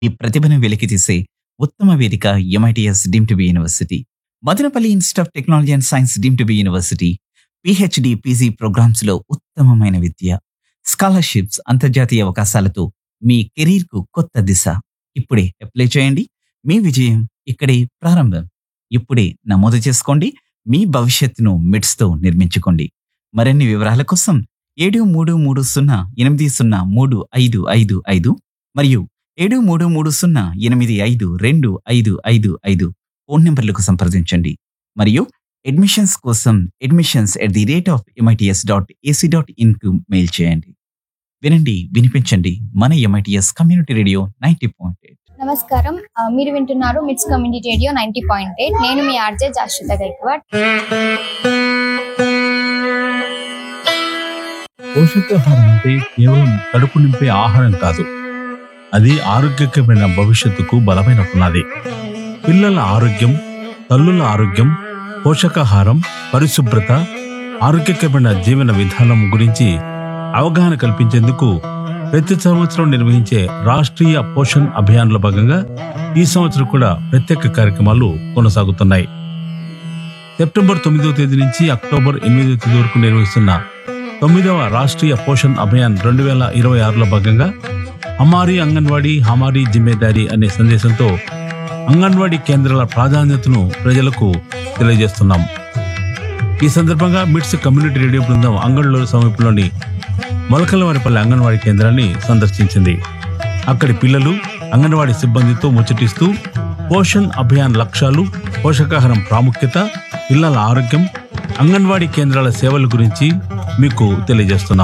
ఈ ప్రతిభను వెలికితీసే ఉత్తమ వేదిక MITS deem to be university Madanapalle institute of technology and science deem to be university PhD PG programmes లో ఉత్తమమైన విద్య స్కాలర్షిప్స్ అంతర్జాతీయ అవకాశాలతో మీ కెరీర్ కు కొత్త దిశ ఇప్పుడే అప్లై చేయండి మీ విజయం ఇక్కడే ప్రారంభం ఇప్పుడే నమోదు చేసుకోండి మీ భవిష్యత్తును మిడ్స్ తో నిర్మించుకోండి మరిన్ని వివరాల కోసం ఏడు మూడు మూడు సున్నా ఎనిమిది సున్నా మూడు ఐదు ఐదు ఐదు మరియు ఏడు మూడు మూడు సున్నా ఎనిమిది ఐదు రెండు ఐదు ఐదు ఐదు ఫోన్ నెంబర్లకు సంప్రదించండి మరియు అడ్మిషన్స్ కోసం admissions at the rate of MITS dot AC dot ఇన్కు మెయిల్ చేయండి వినండి వినిపించండి మన MITS community radio ninety point eight నమస్కారం ఆ, మీరు వింటున్నారు MITS community radio ninety point eight నేను మీ ఆర్జే జాశ్రిత గైక్వాడ్ పోషకాహారం అంటే కేవలం కడుపు నింపే ఆహారం కాదు అది ఆరోగ్యకరమైన భవిష్యత్తుకు బలమైన పునాది పిల్లల ఆరోగ్యం తల్లుల ఆరోగ్యం పోషకాహారం పరిశుభ్రత ఆరోగ్యకరమైన జీవన విధానం గురించి అవగాహన కల్పించేందుకు ప్రతి సంవత్సరం నిర్వహించే రాష్ట్రీయ పోషణ్ అభియాన్లో భాగంగా ఈ సంవత్సరం కూడా ప్రత్యేక కార్యక్రమాలు కొనసాగుతున్నాయి సెప్టెంబర్ తొమ్మిదవ తేదీ నుంచి అక్టోబర్ ఎనిమిదవ తేదీ వరకు నిర్వహిస్తున్న తొమ్మిదవ రాష్ట్రీయ పోషణ్ అభియాన్ రెండు వేల ఇరవై ఆరులో భాగంగా హమారీ అంగన్వాడీ హమారీ జిమ్మేదారీ అనే సందేశంతో అంగన్వాడీ కేంద్రాల ప్రాధాన్యతను ప్రజలకు తెలియజేస్తున్నాం ఈ సందర్భంగా మిట్స్ కమ్యూనిటీ రేడియో బృందం అంగళ్ళూరు సమీపంలోని మొలకలవారిపల్లి అంగన్వాడీ కేంద్రాన్ని సందర్శించింది అక్కడి పిల్లలు అంగన్వాడీ సిబ్బందితో ముచ్చటిస్తూ పోషణ్ అభియాన్ లక్ష్యాలు పోషకాహారం ప్రాముఖ్యత పిల్లల ఆరోగ్యం అంగన్వాడీ కేంద్రాల సేవల గురించి మీకు తెలియజేస్తున్నాం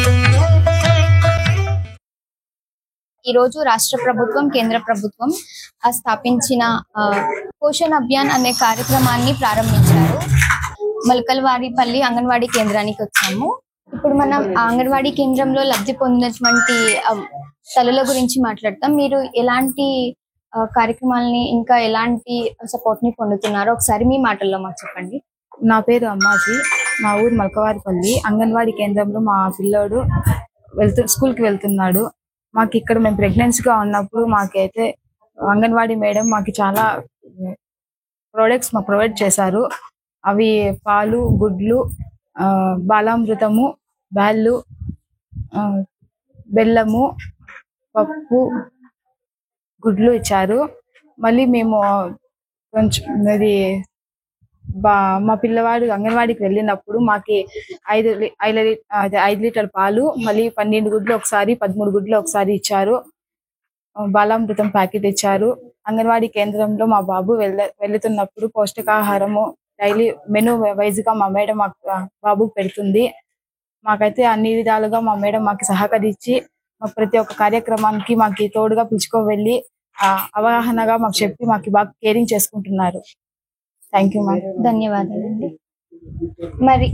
ఈ రోజు రాష్ట్ర ప్రభుత్వం కేంద్ర ప్రభుత్వం ఆ, స్థాపించిన ఆ, పోషణ్ అభియాన్ అనే కార్యక్రమాన్ని ప్రారంభించారు మలకల్వారిపల్లి అంగన్వాడీ కేంద్రానికి వచ్చాము ఇప్పుడు మనం ఆ అంగన్వాడీ కేంద్రంలో లబ్ధి పొందినటువంటి ఆ, తల్లుల గురించి మాట్లాడతాం మీరు ఎలాంటి ఆ, కార్యక్రమాలని ఇంకా ఎలాంటి సపోర్ట్ ని పొందుతున్నారో ఒకసారి మీ మాటల్లో మాకు చెప్పండి నా పేరు అమ్మాజీ మా ఊరు మల్కవారిపల్లి అంగన్వాడీ కేంద్రంలో మా పిల్లోడు వెళ్తూ స్కూల్కి వెళ్తున్నాడు మాకు ఇక్కడ మేము ప్రెగ్నెన్సీగా ఉన్నప్పుడు మాకైతే అంగన్వాడీ మేడం మాకు చాలా ప్రోడక్ట్స్ మాకు ప్రొవైడ్ చేశారు అవి పాలు గుడ్లు ఆ, బాలామృతము బ్యాళ్ళు ఆ, బెల్లము పప్పు గుడ్లు ఇచ్చారు మళ్ళీ మేము కొంచెం ఇది బా మా పిల్లవాడు అంగన్వాడికి వెళ్ళినప్పుడు మాకి ఐదు లి- ఐదు లి- అదే ఐదు లీటర్ పాలు మళ్ళీ పన్నెండు గుడ్లు ఒకసారి పదమూడు గుడ్లు ఒకసారి ఇచ్చారు ఆ, బాలామృతం ప్యాకెట్ ఇచ్చారు అంగన్వాడీ కేంద్రంలో మా బాబు వెళ్ళ వెళ్తున్నప్పుడు పౌష్టికాహారము డైలీ మెనూ వైజ్ గా మా మేడం మాకు ఆ, బాబుకు పెడుతుంది మాకైతే అన్ని విధాలుగా మా మేడం మాకు సహకరించి మాకు ప్రతి ఒక్క కార్యక్రమానికి మాకు తోడుగా పిలుచుకో వెళ్ళి ఆ, అవగాహనగా మాకు చెప్పి మాకు బాగా కేరింగ్ చేసుకుంటున్నారు థ్యాంక్ యూ మ్యామ్ ధన్యవాదాలండి మరి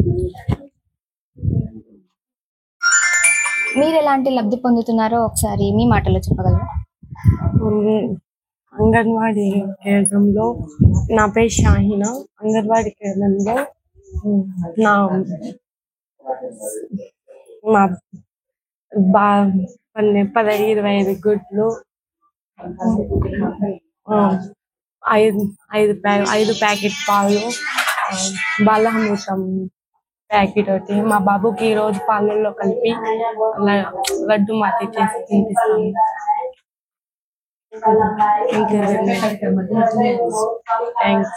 మీరు ఎలాంటి లబ్ధి పొందుతున్నారో ఒకసారి మీ మాటల్లో చెప్పగలరా ఉమ్, అంగన్వాడీ కేంద్రంలో నా పేరు షాహిన అంగన్వాడీ కేంద్రంలో ఉమ్, నా మా బా పన్నె పదహైదు ఇరవై ఐదు గుడ్లు ఆ, ఐదు ఐదు ప్యా ఐదు ప్యాకెట్ పాలు ఆ, బాలామృతం ప్యాకెట్ ఒకటి మా బాబుకి ఈ రోజు పాలల్లో కలిపి ల- లడ్డు మాతి చేసి తినిపిస్తాము థ్యాంక్స్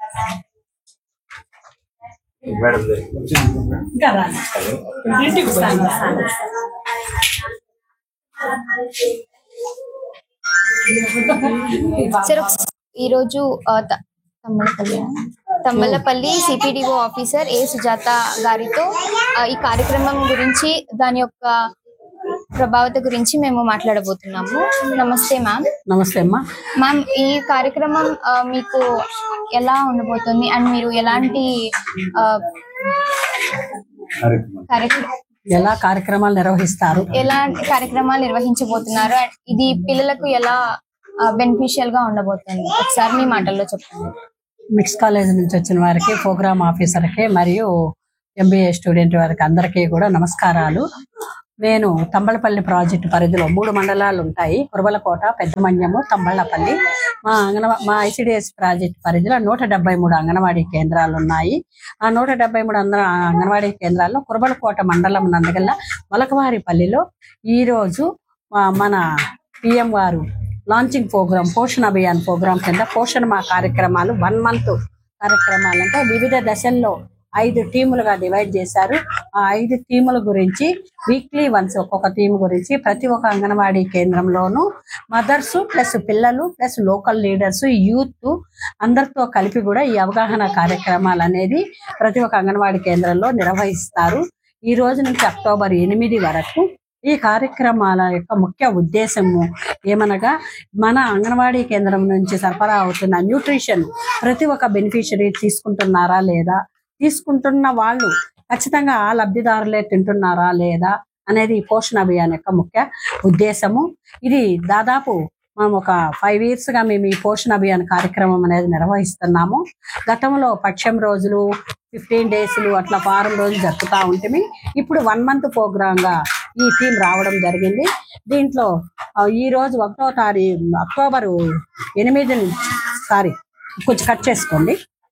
సార్ ఒకస- ఈరోజు ఆ, త- Thammalapalli Thammalapalli CPDO officer A Sujatha గారితో ఆ, ఈ కార్యక్రమం గురించి దాని యొక్క ప్రభావిత గురించి మేము మాట్లాడబోతున్నాము నమస్తే మ్యామ్ నమస్తే అమ్మా మ్యామ్ ఈ కార్యక్రమం ఆ, మీకు ఎలా ఉండబోతుంది అండ్ మీరు ఎలాంటి ఆ, కార్యక్రమం ఎలా కార్యక్రమాలు నిర్వహిస్తారు ఎలాంటి కార్యక్రమాలు నిర్వహించబోతున్నారు అండ్ ఇది పిల్లలకు ఎలా బెనిఫిషియల్ గా ఉండబోతుంది ఒకసారి మీ మాటల్లో చెప్పండి మిక్స్ కాలేజ్ నుంచి వచ్చిన వారికి ప్రోగ్రామ్ ఆఫీసర్కి మరియు ఎంబీఏ స్టూడెంట్ వారికి అందరికీ కూడా నమస్కారాలు నేను తంబళపల్లి ప్రాజెక్టు పరిధిలో మూడు మండలాలు ఉంటాయి కురబలకోట పెద్దమన్యము తంబళ్ళపల్లి మా అంగన మా ఐసిడిఎస్ ప్రాజెక్ట్ పరిధిలో నూట డెబ్బై మూడు అంగన్వాడీ కేంద్రాలు ఉన్నాయి ఆ నూట డెబ్బై మూడు అంద అంగన్వాడీ కేంద్రాల్లో కురబలకోట మండలం నందగల్ల మొలకవారిపల్లిలో ఈ రోజు ఆ, మన పిఎం వారు లాంచింగ్ ప్రోగ్రామ్ పోషణ అభియాన్ ప్రోగ్రామ్ కింద పోషణ మా కార్యక్రమాలు వన్ మంత్ కార్యక్రమాలు అంటే వివిధ దశల్లో ఐదు టీములుగా డివైడ్ చేశారు ఆ ఐదు టీముల గురించి వీక్లీ వన్స్ ఒక్కొక్క టీం గురించి ప్రతి ఒక్క అంగన్వాడీ కేంద్రంలోనూ మదర్స్ ప్లస్ పిల్లలు ప్లస్ లోకల్ లీడర్స్ యూత్ అందరితో కలిపి కూడా ఈ అవగాహన కార్యక్రమాలు అనేది ప్రతి ఒక్క అంగన్వాడీ కేంద్రంలో నిర్వహిస్తారు ఈ రోజు నుంచి అక్టోబర్ ఎనిమిది వరకు ఈ కార్యక్రమాల యొక్క ముఖ్య ఉద్దేశము ఏమనగా మన అంగన్వాడీ కేంద్రం నుంచి సరఫరా అవుతున్న న్యూట్రిషన్ ప్రతి ఒక్క బెనిఫిషరీ తీసుకుంటున్నారా లేదా తీసుకుంటున్న వాళ్ళు ఖచ్చితంగా ఆ లబ్ధిదారులే తింటున్నారా లేదా అనేది ఈ పోషణ అభియాన్ యొక్క ముఖ్య ఉద్దేశము ఇది దాదాపు మనం ఒక ఫైవ్ ఇయర్స్ గా మేము ఈ పోషణ అభియాన్ కార్యక్రమం అనేది నిర్వహిస్తున్నాము గతంలో పక్షం రోజులు ఫిఫ్టీన్ డేస్లు అట్లా వారం రోజులు జరుపుతా ఉంటుంది ఇప్పుడు వన్ మంత్ ప్రోగ్రామ్ గా ఈ టీం రావడం జరిగింది దీంట్లో ఆ, ఈ రోజు ఒకటో తారీఖు అక్టోబర్ ఎనిమిది నుంచి సారీ కొంచెం కట్ చేసుకోండి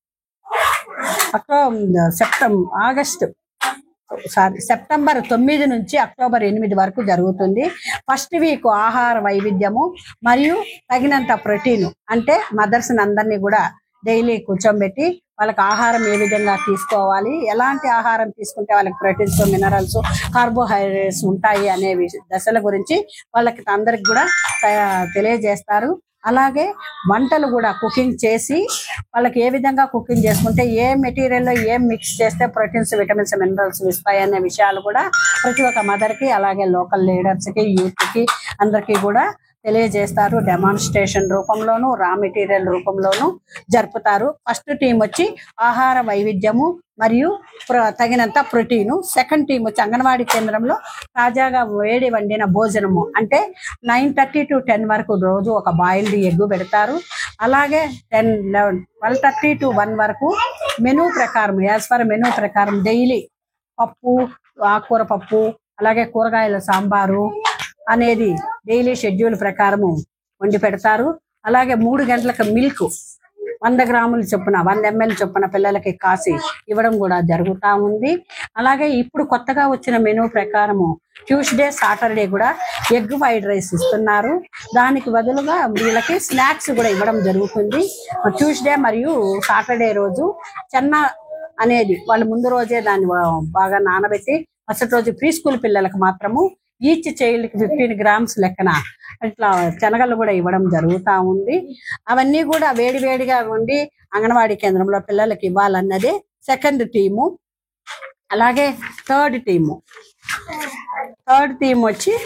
October September August sorry September తొమ్మిది నుంచి అక్టోబర్ ఎనిమిది వరకు జరుగుతుంది ఫస్ట్ వీక్ ఆహార వైవిధ్యము మరియు తగినంత ప్రోటీన్ అంటే మదర్స్ అందరినీ కూడా డైలీ కూర్చోబెట్టి వాళ్ళకి ఆహారం ఏ విధంగా తీసుకోవాలి ఎలాంటి ఆహారం తీసుకుంటే వాళ్ళకి ప్రోటీన్స్ మినరల్స్ కార్బోహైడ్రేట్స్ ఉంటాయి అనే విష- దశల గురించి వాళ్ళకి అందరికి కూడా త- తెలియజేస్తారు అలాగే వంటలు కూడా కుకింగ్ చేసి వాళ్ళకి ఏ విధంగా కుకింగ్ చేసుకుంటే ఏ మెటీరియల్ లో ఏం మిక్స్ చేస్తే ప్రోటీన్స్ విటమిన్స్ మినరల్స్ ఇస్తాయి అనే విషయాలు కూడా ప్రతి ఒక్క మదర్ కి అలాగే లోకల్ లీడర్స్ కి యూత్ కి అందరికీ కూడా తెలియజేస్తారు డెమాన్స్ట్రేషన్ రూపంలోను రా మెటీరియల్ రూపంలోను జరుపుతారు ఫస్ట్ టీం వచ్చి ఆహార వైవిధ్యము మరియు ప్ర- తగినంత ప్రోటీను సెకండ్ టీం వచ్చి అంగన్వాడీ కేంద్రంలో తాజాగా వేడి వండిన భోజనము అంటే నైన్ థర్టీ టు టెన్ వరకు రోజు ఒక బాయిల్డ్ ఎగ్ పెడతారు అలాగే ten eleven twelve thirty to one వరకు మెనూ ప్రకారం యాజ్ పర్ మెనూ ప్రకారం డైలీ పప్పు ఆకుకూర పప్పు అలాగే కూరగాయల సాంబారు అనేది డైలీ షెడ్యూల్ ప్రకారము వండి పెడతారు అలాగే మూడు గంటలకు మిల్క్ వంద గ్రాములు చొప్పున వంద ఎంఎల్ చొప్పున పిల్లలకి కాసి ఇవ్వడం కూడా జరుగుతా ఉంది అలాగే ఇప్పుడు కొత్తగా వచ్చిన మెనూ ప్రకారము ట్యూస్డే సాటర్డే కూడా ఎగ్ ఫ్రైడ్ రైస్ ఇస్తున్నారు దానికి బదులుగా వీళ్ళకి స్నాక్స్ కూడా ఇవ్వడం జరుగుతుంది ట్యూస్డే మరియు సాటర్డే రోజు చెన్న అనేది వాళ్ళు ముందు రోజే దాన్ని బా- బాగా నానబెట్టి మరుసటి రోజు ప్రీ స్కూల్ పిల్లలకు మాత్రము ఈచ్ చైల్డ్ కి ఫిఫ్టీన్ గ్రామ్స్ లెక్కన ఇట్లా శనగలు కూడా ఇవ్వడం జరుగుతా ఉంది అవన్నీ కూడా వేడి వేడిగా ఉండి అంగన్వాడీ కేంద్రంలో పిల్లలకి ఇవ్వాలన్నదే సెకండ్ టీము అలాగే థర్డ్ టీము థర్డ్ టీం వచ్చి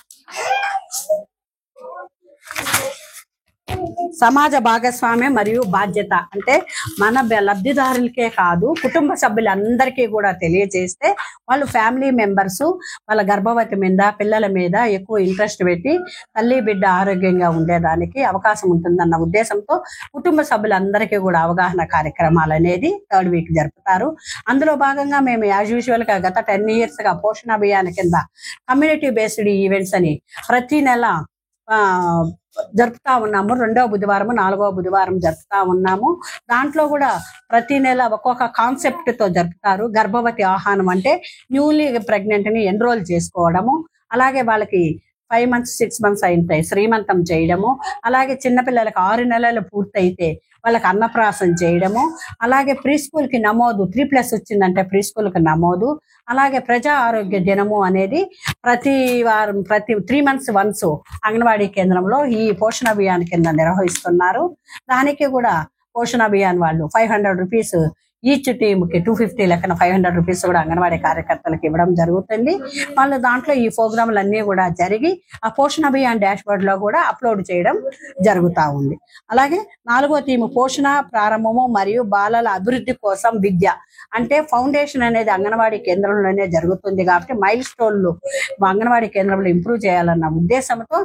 సమాజ భాగస్వామ్యం మరియు బాధ్యత అంటే మన బ- లబ్ధిదారులకే కాదు కుటుంబ సభ్యులందరికీ కూడా తెలియజేస్తే వాళ్ళు ఫ్యామిలీ మెంబర్స్ వాళ్ళ గర్భవతి మీద పిల్లల మీద ఎక్కువ ఇంట్రెస్ట్ పెట్టి తల్లి బిడ్డ ఆరోగ్యంగా ఉండేదానికి అవకాశం ఉంటుందన్న ఉద్దేశంతో కుటుంబ సభ్యులందరికీ కూడా అవగాహన కార్యక్రమాలు అనేది థర్డ్ వీక్ జరుపుతారు అందులో భాగంగా మేము యాజ్ యూజువల్ గా గత టెన్ ఇయర్స్ గా పోషణ అభియాన్ కింద కమ్యూనిటీ బేస్డ్ ఈవెంట్స్ అని ప్రతి నెల ఆ, జరుపుతా ఉన్నాము రెండవ బుధవారం నాలుగవ బుధవారం జరుపుతా ఉన్నాము దాంట్లో కూడా ప్రతి నెల ఒక్కొక్క కాన్సెప్ట్ తో జరుపుతారు గర్భవతి ఆహ్వానం అంటే న్యూలీ ప్రెగ్నెంట్ ని ఎన్రోల్ చేసుకోవడము అలాగే వాళ్ళకి ఫైవ్ మంత్స్ సిక్స్ మంత్స్ అయితాయి శ్రీమంతం చేయడము అలాగే చిన్నపిల్లలకు ఆరు నెలలు పూర్తయితే వాళ్ళకి అన్నప్రాసం చేయడము అలాగే ప్రీ స్కూల్ కి నమోదు త్రీ ప్లస్ వచ్చిందంటే ప్రీ స్కూల్ కి నమోదు అలాగే ప్రజా ఆరోగ్య దినము అనేది ప్రతి వారం ప్రతి త్రీ మంత్స్ వన్స్ అంగన్వాడీ కేంద్రంలో ఈ పోషణ అభియాన్ కింద నిర్వహిస్తున్నారు దానికి కూడా పోషణ అభియాన్ వాళ్ళు five hundred rupees each team కి టూ ఫిఫ్టీ లెక్కన ఫైవ్ హండ్రెడ్ రూపీస్ కూడా అంగన్వాడీ కార్యకర్తలకు ఇవ్వడం జరుగుతుంది వాళ్ళు దాంట్లో ఈ ప్రోగ్రాంలు అన్ని కూడా జరిగి ఆ పోషణ అభియాన్ డాష్ బోర్డ్ లో కూడా అప్లోడ్ చేయడం జరుగుతా ఉంది అలాగే నాలుగో థీమ్ పోషణ ప్రారంభము మరియు బాలల అభివృద్ధి కోసం విద్య అంటే ఫౌండేషన్ అనేది అంగన్వాడీ కేంద్రంలోనే జరుగుతుంది కాబట్టి మైల్ స్టోన్లు మా అంగన్వాడీ కేంద్రంలో ఇంప్రూవ్ చేయాలన్న ఉద్దేశంతో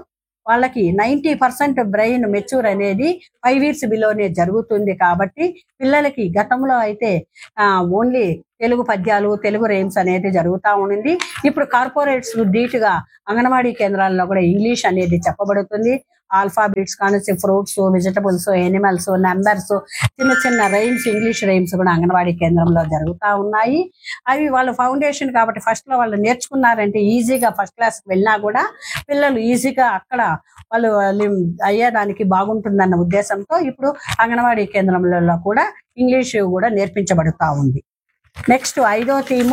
వాళ్ళకి నైంటీ పర్సెంట్ బ్రెయిన్ మెచ్యూర్ అనేది ఫైవ్ ఇయర్స్ బిలోనే జరుగుతుంది కాబట్టి పిల్లలకి గతంలో అయితే ఓన్లీ తెలుగు పద్యాలు తెలుగు రేమ్స్ అనేది జరుగుతూ ఉండింది ఇప్పుడు కార్పొరేట్స్ ధీటుగా అంగన్వాడీ కేంద్రాల్లో కూడా ఇంగ్లీష్ అనేది చెప్పబడుతుంది ఆల్ఫాబెట్స్ కానీ ఫ్రూట్స్ వెజిటబుల్స్ ఎనిమల్స్ నెంబర్స్ చిన్న చిన్న రైమ్స్ ఇంగ్లీష్ రైమ్స్ కూడా అంగన్వాడీ కేంద్రంలో జరుగుతూ ఉన్నాయి అవి వాళ్ళ ఫౌండేషన్ కాబట్టి ఫస్ట్ లో వాళ్ళు నేర్చుకున్నారంటే ఈజీగా ఫస్ట్ క్లాస్ వెళ్ళినా కూడా పిల్లలు ఈజీగా అక్కడ వాళ్ళు లిమ్- అయ్యేదానికి బాగుంటుందన్న ఉద్దేశంతో ఇప్పుడు అంగన్వాడీ కేంద్రంలో కూడా ఇంగ్లీష్ కూడా నేర్పించబడుతూ ఉంది నెక్స్ట్ ఐదో థీము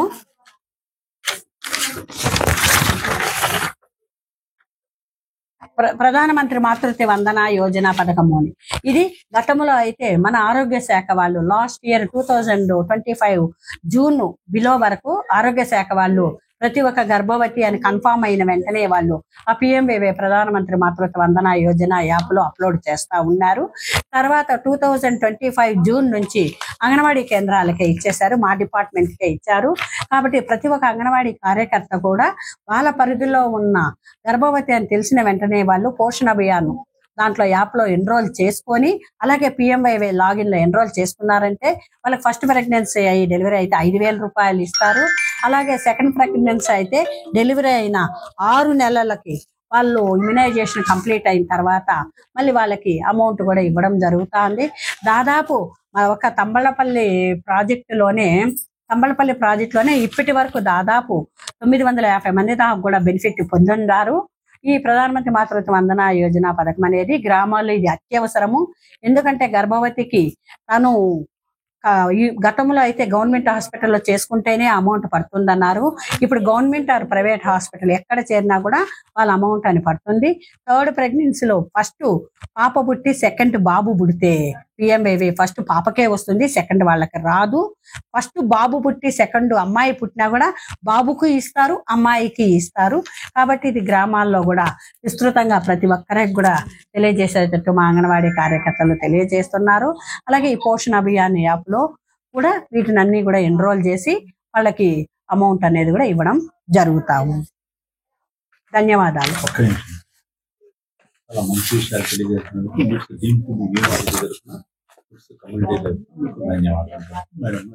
ప్ర ప్రధానమంత్రి మాతృత్వ వందన యోజన పథకము అని ఇది గతంలో అయితే మన ఆరోగ్య శాఖ వాళ్ళు last year two thousand twenty five June below వరకు ఆరోగ్య శాఖ వాళ్ళు ప్రతి ఒక్క గర్భవతి అని కన్ఫామ్ అయిన వెంటనే వాళ్ళు ఆ పిఎంవేవే ప్రధానమంత్రి మాతృత్వ వందన యోజన యాప్ లో అప్లోడ్ చేస్తా ఉన్నారు తర్వాత two thousand twenty five June నుంచి అంగన్వాడీ కేంద్రాలకే ఇచ్చేశారు మా డిపార్ట్మెంట్ కే ఇచ్చారు కాబట్టి ప్రతి ఒక్క అంగన్వాడీ కార్యకర్త కూడా వాళ్ళ పరిధిలో ఉన్న గర్భవతి అని తెలిసిన వెంటనే వాళ్ళు పోషణ అభియాన్ దాంట్లో యాప్ లో ఎన్రోల్ చేసుకొని అలాగే పిఎంవైవై లాగిన్ లో ఎన్రోల్ చేసుకున్నారంటే వాళ్ళకి ఫస్ట్ ప్రెగ్నెన్సీ అయ్యి డెలివరీ అయితే ఐదు వేల రూపాయలు ఇస్తారు అలాగే సెకండ్ ప్రెగ్నెన్సీ అయితే డెలివరీ అయిన ఆరు నెలలకి వాళ్ళు ఇమ్యునైజేషన్ కంప్లీట్ అయిన తర్వాత మళ్ళీ వాళ్ళకి అమౌంట్ కూడా ఇవ్వడం జరుగుతుంది దాదాపు మా ఒక తంబళపల్లి ప్రాజెక్టులోనే తంబళపల్లి ప్రాజెక్టులోనే ఇప్పటి వరకు దాదాపు తొమ్మిది వందల యాభై మంది దాకా కూడా బెనిఫిట్ పొందున్నారు ఈ ప్రధానమంత్రి మాతృత్వ వందన యోజన పథకం అనేది గ్రామాల్లో ఇది అత్యవసరము ఎందుకంటే గర్భవతికి తను ఆ, ఈ గతంలో అయితే గవర్నమెంట్ హాస్పిటల్లో చేసుకుంటేనే అమౌంట్ పడుతుందన్నారు ఇప్పుడు గవర్నమెంట్ ఆర్ ప్రైవేట్ హాస్పిటల్ ఎక్కడ చేరినా కూడా వాళ్ళ అమౌంట్ అని పడుతుంది థర్డ్ ప్రెగ్నెన్సీలో ఫస్ట్ పాప పుట్టి సెకండ్ బాబు పుడితే పిఎంఏవి ఫస్ట్ పాపకే వస్తుంది సెకండ్ వాళ్ళకి రాదు ఫస్ట్ బాబు పుట్టి సెకండ్ అమ్మాయి పుట్టినా కూడా బాబుకు ఇస్తారు అమ్మాయికి ఇస్తారు కాబట్టి ఇది గ్రామాల్లో కూడా విస్తృతంగా ప్రతి ఒక్కరికి కూడా తెలియజేసేటట్టు మా అంగన్వాడీ కార్యకర్తలు తెలియజేస్తున్నారు అలాగే ఈ పోషణ అభియాన్ యాప్ లో కూడా వీటిని అన్ని కూడా ఎన్రోల్ చేసి వాళ్ళకి అమౌంట్ అనేది కూడా ఇవ్వడం జరుగుతా ఉంది ధన్యవాదాలు ఒక్క నిమిషం చాలా మంచి విషయాలు తెలియజేస్తున్నందుకు మీకు దీనికి మీ వ్యూహాలు జరుగుతున్న కమ్యూనిటీ తరఫున మీకు ధన్యవాదాలు మేడం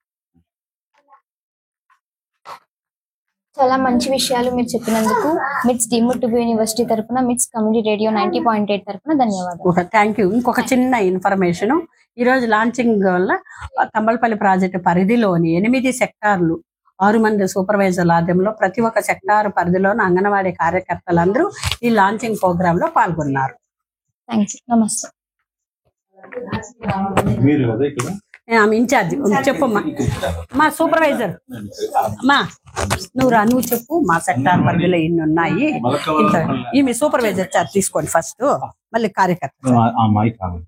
చాలా మంచి విషయాలు మీరు చెప్పినందుకు మిట్స్ డిముట్టుబు యూనివర్సిటీ తరపున MITS community radio ninety point eight తరపున ధన్యవాదాలు ఒక థ్యాంక్ యూ ఇంకొక చిన్న ఇన్ఫర్మేషన్ ఈ రోజు లాంచింగ్ వల్ల తంబలపల్లి ప్రాజెక్టు పరిధిలోని ఎనిమిది సెక్టార్లు ఆరు మంది సూపర్వైజర్ల ఆధ్వర్యంలో ప్రతి ఒక్క సెక్టార్ పరిధిలోని అంగన్వాడీ కార్యకర్తలందరూ ఈ లాంచింగ్ ప్రోగ్రామ్ లో పాల్గొన్నారు థ్యాంక్స్ నమస్తే మీరు కదా ఇక్కడ నేను ఆమె ఇన్ఛార్జ్ చెప్పమ్మా మా సూపర్వైజర్ అమ్మా నువ్వు రా నువ్వు చెప్పు మా సెక్టార్ పరిధిలో ఇన్ని ఉన్నాయి ఇంత ఈమె సూపర్వైజర్ చార్జ్ తీసుకోండి ఫస్ట్ మళ్ళీ కార్యకర్త ఆ- ఆ మైక్ కావాలి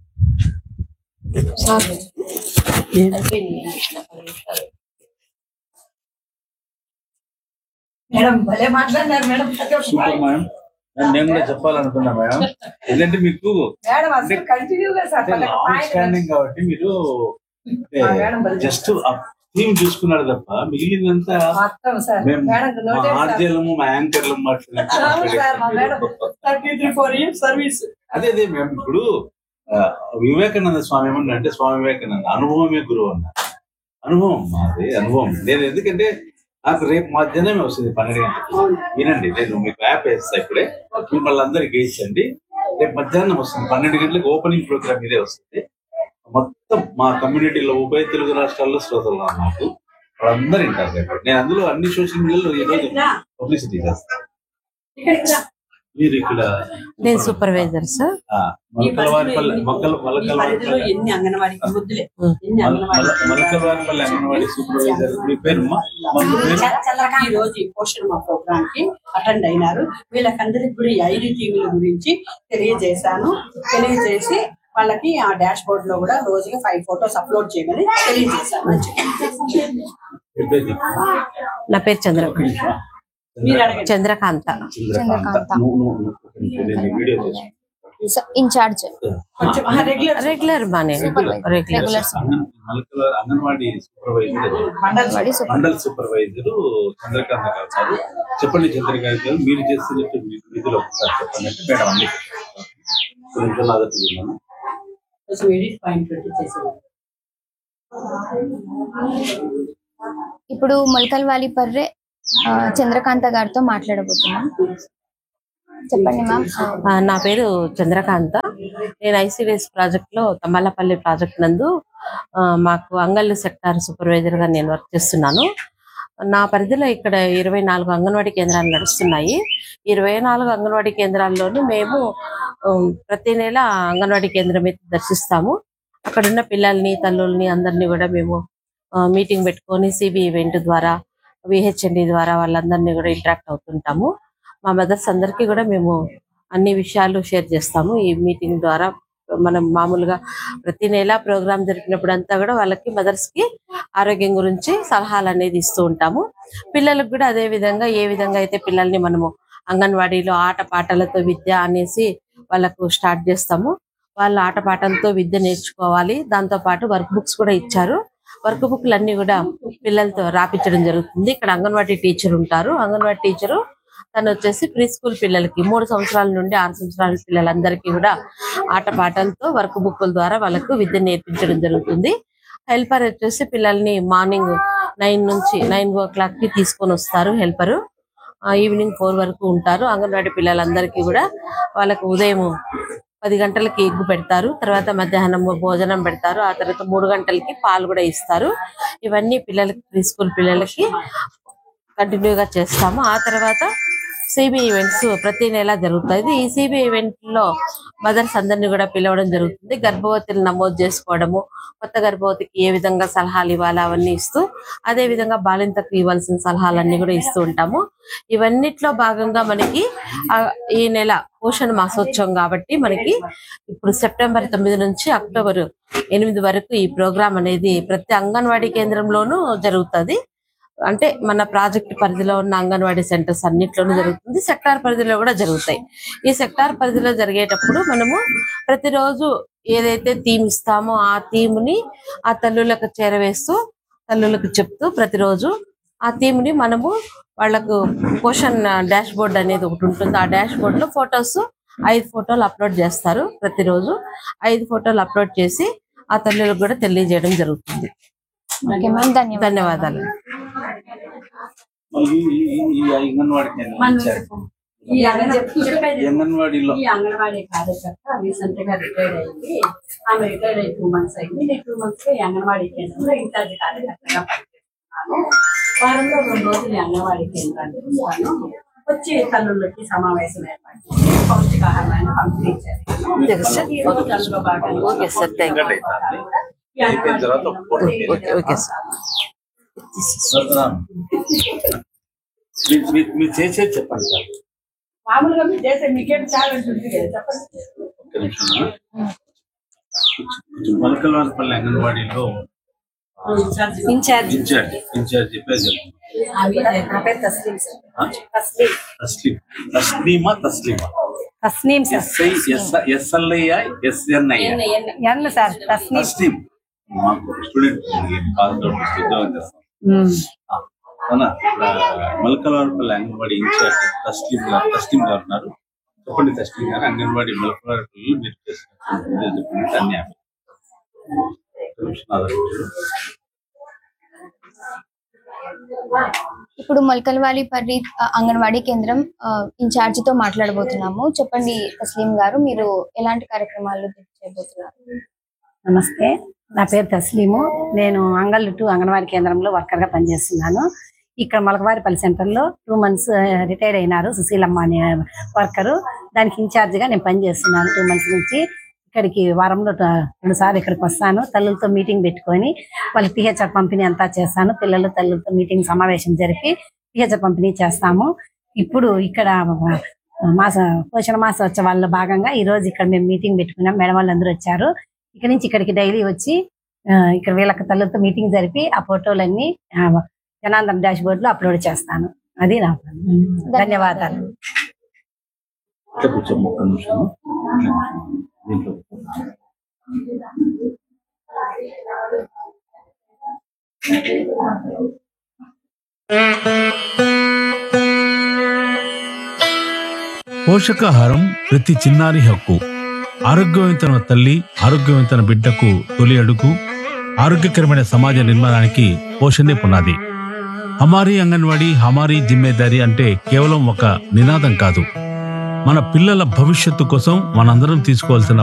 మేడం భలే మాట్లాడినారు మేడం సూపర్ మేడం నేను కూడా చెప్పాలనుకున్నా మేడం ఏంటంటే మీకు మేడం అసలు కంటిన్యూగా అవుట్ స్టాండింగ్ కాబట్టి మీరు జస్ట్ థీమ్ చూసుకున్నారు తప్ప మిగిలిందంతా మొత్తం సార్ మేము మేడం మా ఆర్జీలము మా యాంకర్లు thirty three four years service అదే అదే మేము ఇప్పుడు ఆ, వివేకానంద స్వామి ఏమన్నా అంటే స్వామి వివేకానంద అనుభవమే గురువు అన్నారు అనుభవం మాది అనుభవం నేను ఎందుకంటే నాకు రేపు మధ్యాహ్నమే వస్తుంది పన్నెండు గంటలకు వినండి నేను మీకు యాప్ వేస్తా ఇప్పుడే మిమ్మల్ని అందరికి వేయించండి రేపు మధ్యాహ్నం వస్తుంది పన్నెండు గంటలకు ఓపెనింగ్ ప్రోగ్రామ్ ఇదే వస్తుంది మొత్తం మా కమ్యూనిటీలో ఉభయ తెలుగు రాష్ట్రాల్లో శ్రోతలు ఉన్నారు నాకు వాళ్ళందరూ వింటారు రేపు నేను అందులో అన్ని సోషల్ మీడియాలో ఈ రోజు పబ్లిసిటీ చేస్తాను మీరు ఇక్కడ నేను సూపర్వైజర్ సార్ ఆ, మొలకలవారిపల్లి మొక్కల మొలకలవారిపల్లి ఎన్ని అంగన్వాడీ ముద్దులే ఎన్ని మల- మల- మొలకలవారిపల్లి అంగన్వాడీ సూపర్వైజర్ మీ పేరు అమ్మా? మా పేరు ఈ రోజు ఈ పోషణ మా ప్రోగ్రామ్ కి అటెండ్ అయినారు వీళ్ళకందరికి కూడా ఈ ఐదు టీవీల గురించి తెలియజేశాను తెలియజేసి వాళ్ళకి ఆ డాష్ బోర్డ్ లో కూడా రోజుకి ఫైవ్ ఫోటోస్ అప్లోడ్ చేయమని తెలియజేశాను మీ పేరు చెప్పు. నా పేరు చంద్ర మీరు అడగండి చంద్రకాంత చంద్రకాంత చంద్రకాంత. నువ్వు- నువ్వు- నువ్వు ఒక నిమిషం నేను ఈ వీడియో చేసుకుంటాను. ఇన్ఛార్జ్ రెగ్యులర్ బానే regular regular anganwadi supervisor anganwadi super mandal supervisor Chandrakanth గారు సార్ చెప్పండి చంద్రకాంత్ గారు మీరు చేస్తున్నట్టు మీ విధులు ఒకసారి చెప్పండి అంటే మేడం అన్ని కొంచెం ఆదరణ చేయాలి. ఇప్పుడు మొలకల్వాలి పర్రే ఆ, చంద్రకాంత గారితో మాట్లాడబోతున్నాం చెప్పండి మ్యామ్ ఆ, నా పేరు చంద్రకాంత నేను ఐసిడిఎస్ ప్రాజెక్ట్ లో తమ్మలపల్లి ప్రాజెక్ట్ నందు ఆ, మాకు అంగళ్ళు సెక్టార్ సూపర్వైజర్ గా నేను వర్క్ చేస్తున్నాను నా పరిధిలో ఇక్కడ ఇరవై నాలుగు అంగన్వాడీ కేంద్రాలు నడుస్తున్నాయి ఇరవై నాలుగు అంగన్వాడీ కేంద్రాల్లోనూ మేము ఉమ్, ప్రతి నెల అంగన్వాడీ కేంద్రం అయితే దర్శిస్తాము అక్కడ ఉన్న పిల్లల్ని తల్లుల్ని అందరినీ కూడా మేము మీటింగ్ పెట్టుకొని సిబి ఈవెంట్ ద్వారా విహెచ్ఎండి ద్వారా వాళ్ళందరినీ కూడా ఇంటరాక్ట్ అవుతుంటాము మా మదర్స్ అందరికీ కూడా మేము అన్ని విషయాలు షేర్ చేస్తాము ఈ మీటింగ్ ద్వారా మనం మామూలుగా ప్రతి నెల ప్రోగ్రామ్ జరిపినప్పుడు అంతా కూడా వాళ్ళకి మదర్స్ కి ఆరోగ్యం గురించి సలహాలు అనేది ఇస్తూ ఉంటాము పిల్లలకు కూడా అదే విధంగా ఏ విధంగా అయితే పిల్లల్ని మనము అంగన్వాడీలో ఆట పాటలతో విద్య అనేసి వాళ్ళకు స్టార్ట్ చేస్తాము వాళ్ళ ఆట పాటలతో విద్య నేర్చుకోవాలి దాంతో పాటు వర్క్ బుక్స్ కూడా ఇచ్చారు వర్క్ బుక్లు అన్ని కూడా పిల్లలతో రాపించడం జరుగుతుంది ఇక్కడ అంగన్వాడీ టీచర్ ఉంటారు అంగన్వాడీ టీచరు తను వచ్చేసి ప్రీ స్కూల్ పిల్లలకి మూడు సంవత్సరాల నుండి ఆరు సంవత్సరాల పిల్లలందరికీ కూడా ఆట పాటలతో వర్క్ బుక్ల ద్వారా వాళ్ళకు విద్య నేర్పించడం జరుగుతుంది హెల్పర్ వచ్చేసి పిల్లల్ని మార్నింగ్ నైన్ నుంచి నైన్ ఓ క్లాక్ కి తీసుకొని వస్తారు హెల్పరు ఈవినింగ్ ఫోర్ వరకు ఉంటారు అంగన్వాడీ పిల్లలందరికీ కూడా వాళ్ళకు ఉదయం పది గంటలకి ఎగ్గు పెడతారు తర్వాత మధ్యాహ్నం భోజనం పెడతారు ఆ తర్వాత మూడు గంటలకి పాలు కూడా ఇస్తారు ఇవన్నీ పిల్లలకి ప్రీ స్కూల్ పిల్లలకి కంటిన్యూగా చేస్తాము ఆ తర్వాత సిబి ఈవెంట్స్ ప్రతి నెల జరుగుతాయి ఈ సిబి ఈవెంట్ లో మదర్స్ అందరినీ కూడా పిలవడం జరుగుతుంది గర్భవతులు నమోదు చేసుకోవడము కొత్త గర్భవతికి ఏ విధంగా సలహాలు ఇవ్వాలి అవన్నీ ఇస్తూ అదే విధంగా బాలింతకు ఇవ్వాల్సిన సలహాలన్నీ కూడా ఇస్తూ ఉంటాము ఇవన్నిట్లో భాగంగా మనకి ఆ, ఈ నెల పోషణ మాసోత్సవం కాబట్టి మనకి ఇప్పుడు సెప్టెంబర్ తొమ్మిది నుంచి అక్టోబర్ ఎనిమిది వరకు ఈ ప్రోగ్రాం అనేది ప్రతి అంగన్వాడీ కేంద్రంలోనూ జరుగుతుంది అంటే మన ప్రాజెక్ట్ పరిధిలో ఉన్న అంగన్వాడీ సెంటర్స్ అన్నిట్లోనూ జరుగుతుంది సెక్టార్ పరిధిలో కూడా జరుగుతాయి ఈ సెక్టార్ పరిధిలో జరిగేటప్పుడు మనము ప్రతిరోజు ఏదైతే థీమ్ ఇస్తామో ఆ థీమ్ ని ఆ తల్లులకు చేరవేస్తూ తల్లులకు చెప్తూ ప్రతిరోజు ఆ థీమ్ ని మనము వాళ్ళకు పోషన్ డాష్ బోర్డ్ అనేది ఒకటి ఉంటుంది ఆ డాష్ బోర్డ్ లో ఫొటోస్ ఐదు ఫోటోలు అప్లోడ్ చేస్తారు ప్రతిరోజు ఐదు ఫోటోలు అప్లోడ్ చేసి ఆ తల్లులకు కూడా తెలియజేయడం జరుగుతుంది ఓకే మ్యామ్ ధన్యవాదాలు ధన్యవాదాలు ఈ ఈ- ఈ అంగన్వాడీ కేంద్రం ఇచ్చారు. ఈ అంగన్వాడీ ఈ అంగన్వాడీలో ఈ అంగన్వాడీ కార్యకర్త రీసెంట్ గా రిటైర్డ్ అయింది ఆమె రిటైర్డ్ అయ్యి టూ మంత్స్ అయింది నేను టూ మంత్స్ ఈ అంగన్వాడీ కేంద్రంలో ఇన్ఛార్జ్ కార్యకర్తగా పనిచేస్తున్నాను వారంలో రెండు రోజులు ఈ అంగన్వాడీ కేంద్రానికి వస్తాను వచ్చి తల్లులకి సమావేశం ఏర్పాటు చేసి పౌష్టికాహారాన్ని పంపిణీ చేస్తాను ఈ రోజు అందులో భాగంగా ఓకే సార్ థ్యాంక్ యూ ఈ అయిపోయిన తర్వాత ఒక ఫోటో ఓకే ఓకే సార్ మీ- మీ- మీరు చేసేది చెప్పండి సార్ మామూలుగా మీరు చేసే మీకేం టాలెంట్ ఉంది కదా చెప్పండి ఒక్క నిమిషం మొలకలవారిపల్లి అంగన్వాడీలో ఇన్ఛార్జ్ ఇన్ఛార్జ్ ఇన్ఛార్జ్ ఇన్ఛార్జ్ చెప్పే చెప్పండి అవి నా పేరు తస్లీం సార్ ఆ? Tasleem Taslima Taslima Tasneem SI S SLI SNI N sir Tasneem Tasleem మాకు స్టూడెంట్ కాదు ఉద్యోగం చేస్తాం ఆ, అవునా మలకలవారిపల్లి అంగన్వాడీ ఇన్ఛార్జ్ తస్లీం గారు తస్లీం గారు ఉన్నారు చెప్పండి తస్లీం గారు అంగన్వాడీ మలకలవారిపల్లి మీరు చేసిన చెప్పండి అన్ని ఆమె. ఒక్క నిమిషం ఆదరించండి. ఇప్పుడు మొలకల్వాలి పర్రి ఆ, అంగన్వాడీ కేంద్రం ఆ, ఇన్ఛార్జ్ తో మాట్లాడబోతున్నాము చెప్పండి తస్లీం గారు మీరు ఎలాంటి కార్యక్రమాలు చేయబోతున్నారు నమస్తే నా పేరు తస్లీము నేను అంగళ్ళు టూ అంగన్వాడీ కేంద్రంలో వర్కర్ గా పనిచేస్తున్నాను ఇక్కడ మలకవారిపల్లి సెంటర్ లో టూ మంత్స్ రిటైర్ అయినారు సుశీలమ్మ అనే వర్కరు దానికి ఇన్ఛార్జ్ గా నేను పనిచేస్తున్నాను టూ మంత్స్ నుంచి ఇక్కడికి వారంలో ట- రెండు సార్లు ఇక్కడికి వస్తాను తల్లులతో మీటింగ్ పెట్టుకొని వాళ్ళకి టీహెచ్ఆర్ పంపిణీ అంతా చేస్తాను పిల్లలు తల్లులతో మీటింగ్ సమావేశం జరిపి టీహెచ్ఆర్ పంపిణీ చేస్తాము ఇప్పుడు ఇక్కడ మాస పోషణ మాసోత్సవాల్లో భాగంగా ఈ రోజు ఇక్కడ మేము మీటింగ్ పెట్టుకున్నాం మేడం వాళ్ళు అందరూ వచ్చారు ఇక్కడ నుంచి ఇక్కడికి డైలీ వచ్చి ఆ, ఇక్కడ వీళ్ళకి తల్లులతో మీటింగ్ జరిపి ఆ ఫోటోలన్నీ ఆ, జనాందరం డాష్ బోర్డ్ లో అప్లోడ్ చేస్తాను అది నా పని. ధన్యవాదాలు ఇట్లా కూర్చోమ్మ ఒక్క నిమిషం పోషకాహారం ప్రతి చిన్నారి హక్కు ఆరోగ్యవంతమైన తల్లి ఆరోగ్యవంతమైన బిడ్డకు తొలి అడుగు ఆరోగ్యకరమైన సమాజ నిర్మాణానికి పోషణే పునాది హమారీ అంగన్వాడీ హమారీ జిమ్మేదారి అంటే కేవలం ఒక నినాదం కాదు మన పిల్లల భవిష్యత్తు కోసం మనందరం తీసుకోవాల్సిన